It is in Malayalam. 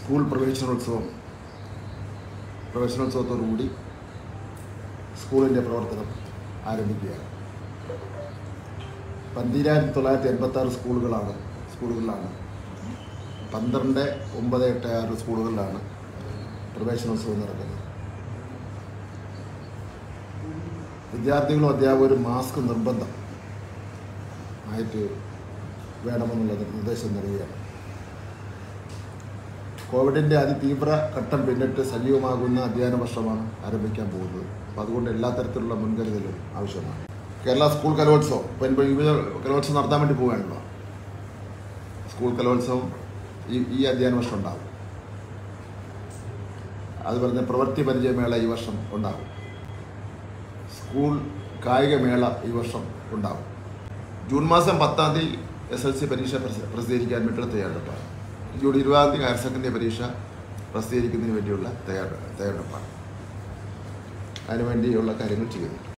സ്കൂൾ പ്രവേശനോത്സവം പ്രവേശനോത്സവത്തോടുകൂടി സ്കൂളിൻ്റെ പ്രവർത്തനം ആരംഭിക്കുകയാണ് പന്തിരായിരത്തി തൊള്ളായിരത്തി എൺപത്തി ആറ് സ്കൂളുകളാണ് സ്കൂളുകളിലാണ് പന്ത്രണ്ട് ഒമ്പത് എട്ട് ആറ് സ്കൂളുകളിലാണ് പ്രവേശനോത്സവം നടക്കുന്നത് വിദ്യാർത്ഥികളും അധ്യാപകരും മാസ്ക് നിർബന്ധം ആയിട്ട് വേണമെന്നുള്ള നിർദ്ദേശം നൽകുകയാണ് കോവിഡിൻ്റെ അതിതീവ്ര ഘട്ടം പിന്നിട്ട് സജീവമാകുന്ന അധ്യയന വർഷമാണ് ആരംഭിക്കാൻ പോകുന്നത് അപ്പോൾ അതുകൊണ്ട് എല്ലാ തരത്തിലുള്ള മുൻകരുതലും ആവശ്യമാണ് കേരള സ്കൂൾ കലോത്സവം ഇപ്പം ഇപ്പോൾ വിവിധ കലോത്സവം നടത്താൻ വേണ്ടി പോവുകയാണല്ലോ സ്കൂൾ കലോത്സവം ഈ ഈ അധ്യയന വർഷം ഉണ്ടാകും അതുപോലെ തന്നെ പ്രവൃത്തി പരിചയമേള ഈ വർഷം ഉണ്ടാകും സ്കൂൾ കായികമേള ഈ വർഷം ഉണ്ടാകും ജൂൺ മാസം പത്താം തീയതി എസ് എൽ സി പരീക്ഷ പ്രസ- പ്രസിദ്ധീകരിക്കാൻ വേണ്ടിയുള്ള തയ്യാറെടുപ്പാണ് ജൂൺ ഇരുപതാം തീയതി ഹയർ സെക്കൻഡറി പരീക്ഷ പ്രസിദ്ധീകരിക്കുന്നതിന് വേണ്ടിയുള്ള തയ്യാറെടുപ്പ് തയ്യാറെടുപ്പാണ് അതിനുവേണ്ടിയുള്ള കാര്യങ്ങൾ ചെയ്യുന്നു